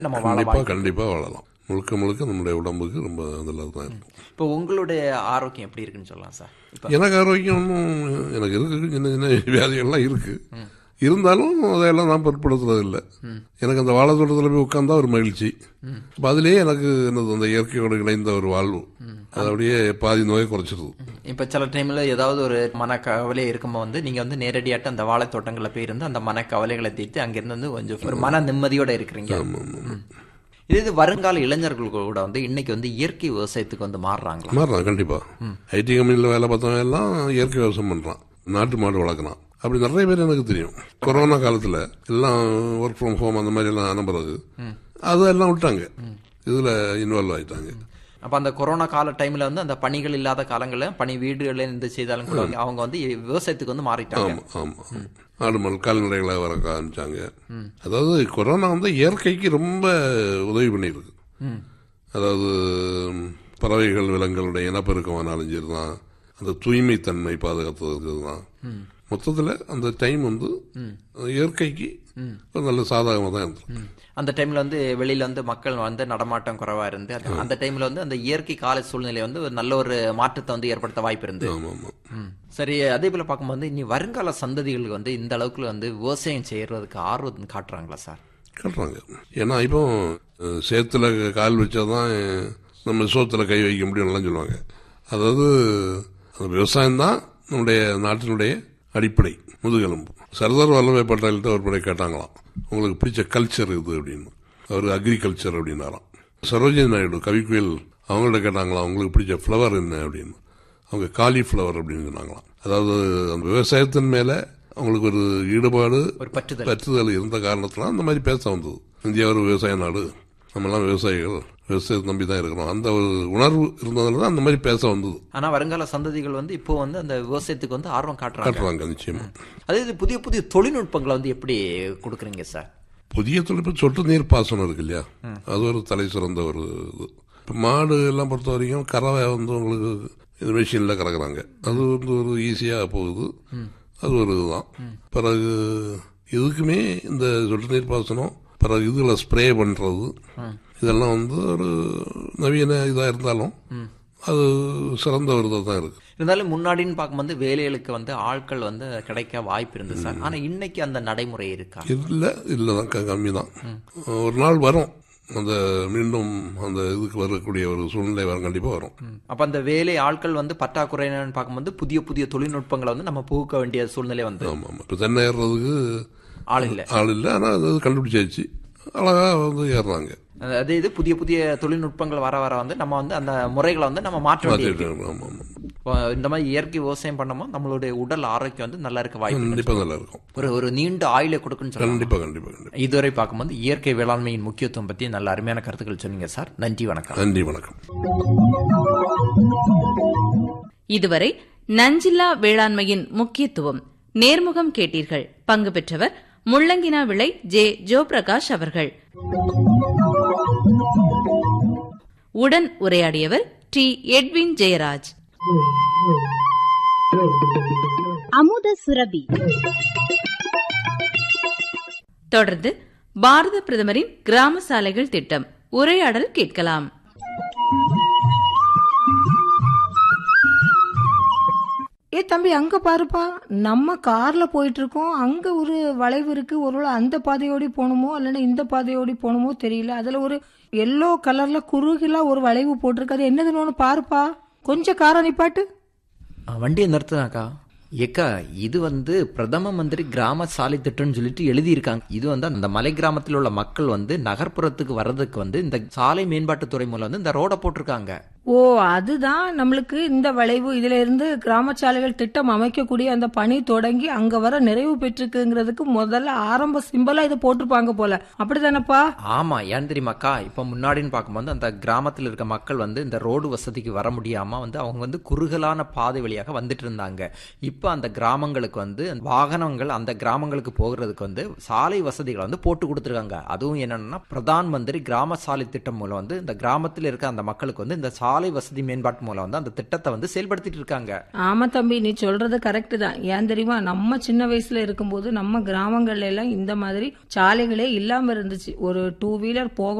நம்ம வாழ கண்டிப்பாக கண்டிப்பாக வாழலாம் முழுக்க முழுக்க நம்முடைய உடம்புக்கு ரொம்ப நல்லது தான் இருக்கும் இப்போ உங்களுடைய ஆரோக்கியம் எப்படி இருக்குன்னு சொல்லலாம் சார் இப்போ எனக்கு ஆரோக்கியம் ஒன்றும் எனக்கு இருக்கு சின்ன சின்ன வியாதிகள்லாம் இருக்கு இருந்தாலும் அதையெல்லாம் நான் பொருட்படுத்துறது இல்லை எனக்கு அந்த வாழை தோட்டத்தில் போய் உட்காந்தா ஒரு மகிழ்ச்சி அப்போ அதுலேயே எனக்கு என்னது அந்த இயற்கையோடு இணைந்த ஒரு வாழ்வு அது அப்படியே பாதி நோயை குறைச்சிருது இப்போ சில டைம்ல ஏதாவது ஒரு மன கவலை இருக்கும்போது வந்து நீங்க வந்து நேரடியாட்டு அந்த வாழை தோட்டங்களில் போய் இருந்து அந்த மன கவலைகளை தீர்த்து அங்கிருந்து வந்து கொஞ்சம் ஒரு மன நிம்மதியோட இருக்கிறீங்க ம். இது இது வருங்கால இளைஞர்கள் கூட வந்து இன்னைக்கு வந்து இயற்கை விவசாயத்துக்கு வந்து மாறுறாங்களா மாறுறான் கண்டிப்பாக ஐடி கம்பெனியில் வேலை பார்த்தவன் எல்லாம் இயற்கை விவசாயம் பண்ணுறான் நாட்டு மாடு வளர்க்குறான் அப்படி நிறைய பேர் எனக்கு தெரியும் கொரோனா காலத்தில் எல்லாம் ஒர்க் ஃப்ரம் ஹோம் அந்த மாதிரி எல்லாம் அனுப்புறது அதெல்லாம் விட்டாங்க இதில் இன்வால்வ் ஆயிட்டாங்க அப்ப அந்த கொரோனா கால டைம்ல வந்து அந்த பணிகள் இல்லாத காலங்களில் பணி வீடுகளில் இருந்து செய்தாலும் கூட வந்து அவங்க வந்து விவசாயத்துக்கு வந்து மாறிட்டாங்க ஆமாம் ஆமாம் ஆடு மாடு கால்நடைகளை வர ஆரம்பிச்சாங்க அதாவது கொரோனா வந்து இயற்கைக்கு ரொம்ப உதவி பண்ணியிருக்கு அதாவது ம், பறவைகள் விலங்குகளுடைய இனப்பெருக்கமானாலும் சரிதான் அந்த தூய்மை தன்மை பாதுகாத்தது தான் மொத்தத்தில் அந்த டைம் வந்து இயற்கைக்கு ஒரு நல்ல சாதகமாக தான் இருந்தது அந்த டைம்ல வந்து வெளியில வந்து மக்கள் வந்து நடமாட்டம் குறைவா இருந்து அந்த- அந்த டைம்ல வந்து அந்த இயற்கை கால சூழ்நிலை வந்து ஒரு நல்ல ஒரு மாற்றத்தை வந்து ஏற்படுத்த வாய்ப்பு இருந்து ஆமாம் ஆமாம் ம். சரி அதே போல பார்க்கும்போது இனி வருங்கால சந்ததிகளுக்கு வந்து இந்த அளவுக்கு வந்து விவசாயம் செய்யறதுக்கு ஆர்வம் காட்டுறாங்களா சார் கட்டுறாங்க ஏன்னா இப்போ அஹ், சேத்துல கால் வச்சாதான் நம்ம சோத்துல கை வைக்க முடியும்லாம் சொல்லுவாங்க அதாவது அந்த விவசாயம் தான் நம்முடைய நாட்டினுடைய அடிப்படை முதுகெலும்பு சர்தார் வல்லபாய் பட்டேல்கிட்ட ஒரு முறை கேட்டாங்களாம் உங்களுக்கு பிடிச்ச கல்ச்சர் இது அப்படின்னு அவர் அக்ரிகல்ச்சர் அப்படின்னாராம் சரோஜினி நாயுடு கவிக்குயில் அவங்கள்ட்ட கேட்டாங்களாம் உங்களுக்கு பிடிச்ச ஃப்ளவர் என்ன அப்படின்னு அவங்க காலிஃப்ளவர் அப்படின்னு சொன்னாங்களாம் அதாவது அந்த விவசாயத்தின் மேல அவங்களுக்கு ஒரு ஈடுபாடு ஒரு பற்றுதல் பற்றுதல் இருந்த காரணத்தினால அந்த மாதிரி பேச வந்தது இந்தியா ஒரு விவசாய நாடு நம்மெல்லாம் விவசாயிகள் விவசாயத்தை நம்பி தான் இருக்கிறோம் அந்த ஒரு உணர்வு இருந்ததுனால தான் அந்த மாதிரி பேச வந்தது ஆனா வருங்கால சந்ததிகள் வந்து இப்போ வந்து அந்த விவசாயத்துக்கு வந்து ஆர்வம் காட்டுறாங்க காட்டுறாங்க நிச்சயமா அதே இது புதிய புதிய தொழில்நுட்பங்களை வந்து எப்படி கொடுக்குறீங்க சார் புதிய தொழில்நுட்பம் சொட்டு நீர் பாசனம் இருக்கு இல்லையா அது ஒரு தலை சிறந்த ஒரு இது இப்போ மாடு எல்லாம் பொறுத்த வரைக்கும் கறவை வந்து உங்களுக்கு இது மிஷினில் கறக்குறாங்க அது வந்து ஒரு ஈஸியாக போகுது அது ஒரு இதுதான் பிறகு இதுக்குமே இந்த சொட்டு நீர் பாசனம் பிறகு இதில் ஸ்ப்ரே பண்ணுறது இதெல்லாம் வந்து ஒரு நவீன இதாக இருந்தாலும் அது சிறந்த ஒரு இதாக தான் இருக்குது இருந்தாலும் முன்னாடின்னு பார்க்கும்போது வேலைகளுக்கு வந்து ஆட்கள் வந்து கிடைக்க வாய்ப்பு இருந்தது சார் ஆனா இன்னைக்கு அந்த நடைமுறை இருக்கா இல்லை இல்லை தான் கம்மி தான் ஒரு நாள் வரும் அந்த மீண்டும் அந்த இதுக்கு வரக்கூடிய ஒரு சூழ்நிலை வரும் கண்டிப்பாக வரும் அப்ப அந்த வேலை ஆட்கள் வந்து பற்றாக்குறைன்னு பார்க்கும்போது புதிய புதிய தொழில்நுட்பங்களை வந்து நம்ம புகுக்க வேண்டிய சூழ்நிலை வந்து ஆமாம் ஆமாம் இப்போ தென்னை ஏறுறதுக்கு ஆள் இல்லை ஆள் இல்லை ஆனால் அது கண்டுபிடிச்சாச்சு அழகாக வந்து ஏறுறாங்க அதே இது புதிய புதிய தொழில்நுட்பங்கள் வர வர வந்து நம்ம வந்து அந்த முறைகளை வந்து நம்ம மாற்ற வேண்டியது ஆமாம் ஆமாம் இப்போ இந்த மாதிரி இயற்கை விவசாயம் பண்ணோமோ நம்மளுடைய உடல் ஆரோக்கியம் வந்து நல்லா இருக்க வாய்ப்பு இருக்கு. கண்டிப்பாக நல்லா இருக்கும் ஒரு ஒரு நீண்ட ஆயுளை கொடுக்குன்னு சொல்லலாம் கண்டிப்பாக கண்டிப்பாக கண்டிப்பாக இதுவரை பார்க்கும்போது இயற்கை வேளாண்மையின் முக்கியத்துவம் பத்தி நல்ல அருமையான கருத்துக்கள் சொன்னீங்க சார் நன்றி வணக்கம் நன்றி வணக்கம் இதுவரை நஞ்சில்லா வேளாண்மையின் முக்கியத்துவம் நேர்முகம் கேட்டீர்கள் பங்கு பெற்றவர் முள்ளங்கினா விளை ஜே ஜோபிரகாஷ் அவர்கள் உடன் உரையாடியவர் டி எட்வின் ஜெயராஜ் அமுத சுரபி தொடர்ந்து பாரத பிரதமரின் கிராம சாலைகள் திட்டம் உரையாடல் கேட்கலாம் ஏ தம்பி அங்க பாருப்பா நம்ம கார்ல போயிட்டு இருக்கோம் அங்க ஒரு வளைவு இருக்கு ஒருவேளை அந்த பாதையோடி போகணுமோ இல்லைன்னா இந்த பாதையோடி போகணுமோ தெரியல அதுல ஒரு எல்லோ கலர்ல குறுகிலா ஒரு வளைவு போட்டிருக்கு அது என்னதுன்னு ஒண்ணு பாருப்பா கொஞ்சம் காரை நிப்பாட்டு ஆ, வண்டியை நிறுத்துனாக்கா ஏக்கா இது வந்து பிரதம மந்திரி கிராம சாலை திட்டம்னு சொல்லிட்டு எழுதியிருக்காங்க இது வந்து அந்த மலை கிராமத்தில் உள்ள மக்கள் வந்து நகர்ப்புறத்துக்கு வர்றதுக்கு வந்து இந்த சாலை மேம்பாட்டுத்துறை மூலம் வந்து இந்த ரோட போட்டிருக்காங்க ஓ அதுதான் நம்மளுக்கு இந்த வளைவு இதுல இருந்து கிராம சாலைகள் திட்டம் அமைக்கக்கூடிய அந்த பணி தொடங்கி அங்க வர நிறைவு பெற்றிருக்குங்கிறதுக்கு முதல்ல ஆரம்ப சிம்பலா இதை போட்டிருப்பாங்க போல அப்படிதானப்பா ஆமா ஏன் தெரியுமாக்கா இப்ப முன்னாடின்னு பார்க்கும்போது அந்த கிராமத்தில் இருக்க மக்கள் வந்து இந்த ரோடு வசதிக்கு வர முடியாம வந்து அவங்க வந்து குறுகலான பாதை வழியாக வந்துட்டு இருந்தாங்க இப்ப அந்த கிராமங்களுக்கு வந்து வாகனங்கள் அந்த கிராமங்களுக்கு போகிறதுக்கு வந்து சாலை வசதிகளை வந்து போட்டு கொடுத்துருக்காங்க அதுவும் என்னன்னா பிரதான் மந்திரி கிராம சாலை திட்டம் மூலம் வந்து இந்த கிராமத்தில் இருக்க அந்த மக்களுக்கு வந்து இந்த சாலை சாலை வசதி மேம்பாட்டு மூலம் வந்து அந்த திட்டத்தை வந்து செயல்படுத்திட்டு இருக்காங்க ஆமா தம்பி நீ சொல்றது கரெக்ட் தான் ஏன் தெரியுமா நம்ம சின்ன வயசுல இருக்கும்போது நம்ம கிராமங்கள்ல எல்லாம் இந்த மாதிரி சாலைகளே இல்லாம இருந்துச்சு ஒரு டூ வீலர் போக